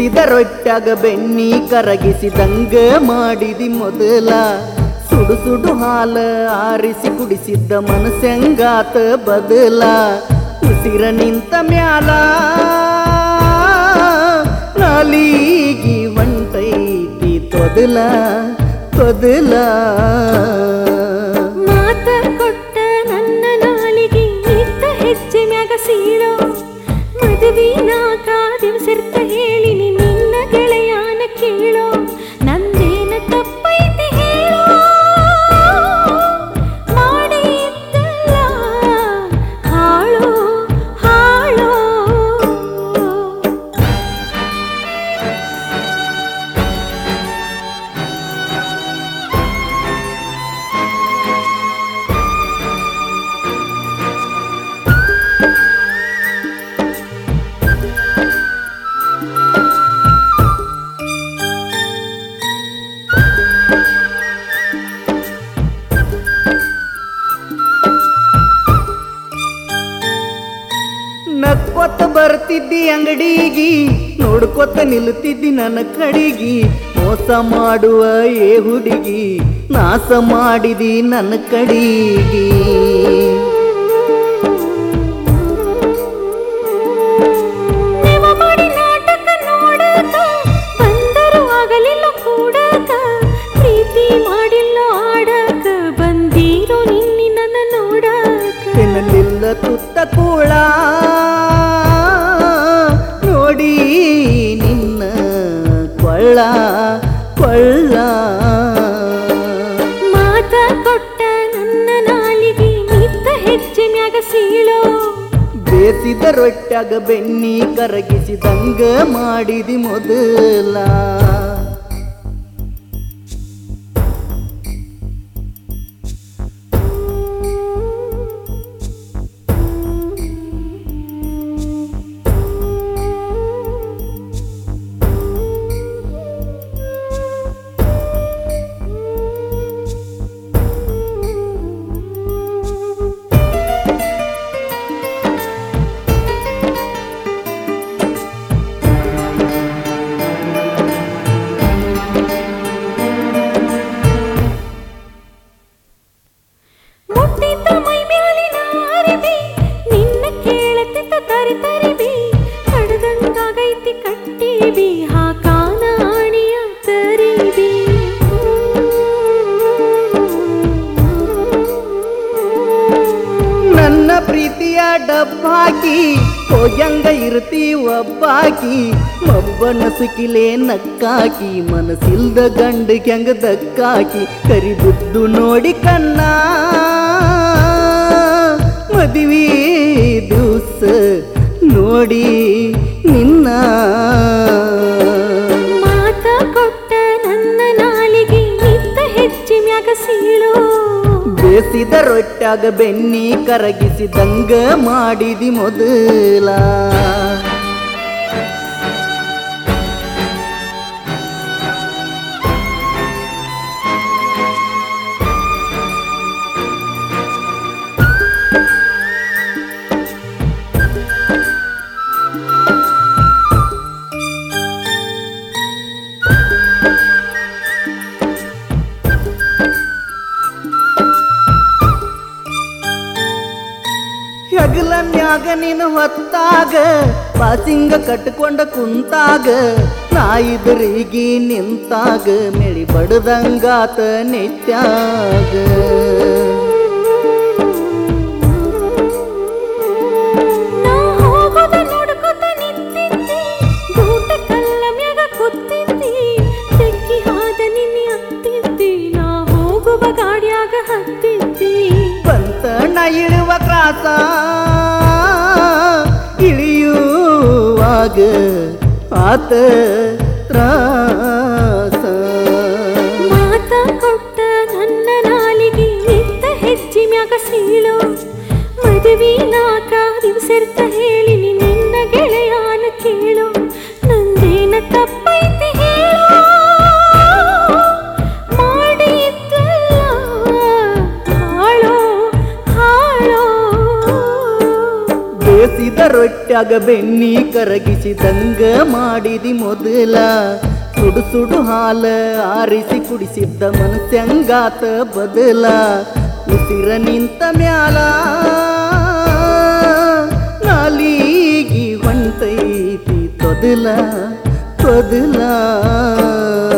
ಬೇಸಿದ ರೊಟ್ಟಾಗ ಬೆಣ್ಣಿ ಕರಗಿಸಿದಂಗ ಮಾಡಿದಿ ಮೊದಲ ಸುಡು ಸುಡು ಹಾಲ ಆರಿಸಿ ಕುಡಿಸಿದ್ದ ಮನಸ್ಸಂಗಾತ ಬದಲ ಉಸಿರ ನಿಂತ ಮ್ಯಾಲ ನಾಲಿಗಿ ಹೊಂಟೈತಿ ತೊದಲ ತೊದಲ ಮಾತ ಕೊಟ್ಟ ನನ್ನ ನಾಲಿಗೆ ಇದ್ದ ಹೆಜ್ಜೆ ಮ್ಯಾಗ ಸೀಳೋ ಮದುವೆ ನಾಕ ದಿವ್ಸಿರ್ತ ಹೇಳಿನಿ ನಿನ್ನ ಗೆಳೆಯಾನ ಕೇಳೋ ನಂದೇನ ತಪ್ಪೈತಿ ಹೇಳೋ ಮಾಡಿ ಇದ್ದಲ್ಲ ಹಾಳೋ ಹಾಳೋ ನಕ್ಕೊತ್ತ ಬರ್ತಿದ್ದಿ ಅಂಗಡಿಗಿ ನೋಡ್ಕೊತ ನಿಲ್ತಿದ್ದಿ ನನ್ನ ಕಡಿಗಿ ಮೋಸ ಮಾಡುವ ಏ ಹುಡುಗಿ ನಾಶ ಮಾಡಿದಿ ನನ್ನ ಕಡಿಗಿ ನೆವ ಮಾಡಿ ನಾಟಕ ನೋಡಕ ಬಂದರು ಆಗಲಿಲ್ಲ ಕೂಡಕ ಪ್ರೀತಿ ಮಾಡಿಲ್ಲ ಆಡಕ ಬಂದೀರೋ ನಿನ್ನಿ ನನ್ನ ನೋಡಕ ತಿನ್ನಲಿಲ್ಲ ತುತ್ತ ಕೂಳ ನೋಡಿ ನಿನ್ನ ಕೊಳ್ಳ ಕೊಳ್ಳ ಮಾತ ಕೊಟ್ಟ ನನ್ನ ನಾಲಿಗೆ ನಿತ್ತ ಹೆಜ್ಜೆ ಮ್ಯಾಗ ಸೀಳೋ ಬೇಸಿದ ರೊಟ್ಟಾಗ ಬೆಣ್ಣಿ ಕರಗಿಸಿದಂಗ ಮಾಡಿದಿ ಮೊದಲ ಮುಟ್ಟಿದ್ದ ಮೈ ಮ್ಯಾಲಿನ ಅರಿವಿ ನಿನ್ನ ಕೇಳತಿದ್ದ ತರಿ ತರಿವಿ ಕಡದಂಗಾಗೈತಿ ಕಟ್ಟಿವಿ ಹಾಕಾನ ಆಣಿಯ ತರಿವಿ ನನ್ನ ಪ್ರೀತಿಯ ಡಬ್ಬಾಕಿ ಹೋಗ್ಯಂಗ ಇರ್ತಿ ಒಬ್ಬಾಕಿ ಮಬ್ಬನ ಸುಕಿಲೆ ನಕ್ಕಾಕಿ ಮನಸ್ಸಿಲ್ದ ಗಂಡ ಹೆಂಗ ದಕ್ಕಾಕಿ ಕರಿಬುದ್ದು ನೋಡಿ ಕಣ್ಣ ಮದುವೆ ದಿವಸ ನೋಡಿ ನಿನ್ನ ಮಾತ ಕೊಟ್ಟ ನನ್ನ ನಾಲಿಗೆ ನಿತ್ತ ಹೆಜ್ಜೆ ಮ್ಯಾಗ ಸೀಳೋ ಬೇಸಿದ ರೊಟ್ಟಾಗ ಬೆಣ್ಣಿ ಕರಗಿಸಿದಂಗ ಮಾಡಿದಿ ಮೊದಲ ಹೆಗಲ ಮ್ಯಾಗ ನೀನು ಹೊತ್ತಾಗ ಪಾಸಿಂಗ ಕಟ್ಕೊಂಡ ಕುಂತಾಗ ನಾ ಇದ್ರಿಗೆ ನಿಂತಾಗ ಮೆಳಿ ಬಡದಂಗಾತ ನೆತ್ಯಾಗ ನಾ ಹೋಗೋದ ನೋಡ್ಕೊತ ನಿಂತಿದ್ದೆ ಗೂಟ ಕಲ್ಲ ಮ್ಯಾಗ ಕೂತಿದ್ದಿ ತೆಕ್ಕಿ ಹಾದ ನಿನ್ನೆ ಹತ್ತಿದ್ದಿ ನಾ ಹೋಗುವ ಗಾಡ್ಯಾಗ ಹತ್ತಿದ್ದಿ ಬಂತ ನಾ ಇಳುವ ಕ್ರಾಸ ಇಳಿಯುವಾಗ ಆತ ತ್ರಾಸ ಮಾತ ಕೊಟ್ಟ ನನ್ನ ನಾಲಿಗೆ ನಿತ್ತ ಹೆಜ್ಜೆ ಮ್ಯಾಗ ಸೀಳೋ ಮದುವೆ ನಾಕ ದಿವ್ಸಿರ್ತ ಹೇಳಿನಿ ನಿನ್ನ ಗೆಳೆಯಾನ ಕೇಳೋ ನಂದೇನ ತಪ್ಪೈತಿ ಹೇಳೋ ಮಾಡಿ ಇದ್ದಲ್ಲ ಹಾಳೋ ಹಾಳೋ ಬೇಸಿದ ರೊಟ್ಟ್ಯಾಗ ಬೆಣ್ಣಿ ಕರಗಿಸಿದಂಗ ಮಾಡಿದಿ ಮೊದಲ ಸುಡು ಸುಡು ಹಾಲ ಆರಿಸಿ ಕುಡಿಸಿದ್ದ ಮನಸ್ಸಂಗಾತ ಬದಲ ಉಸಿರ ನಿಂತ ಮ್ಯಾಲ ನಾಲಿಗಿ ಹೊಂಟೈತಿ ತೊದಲ ತೊದಲ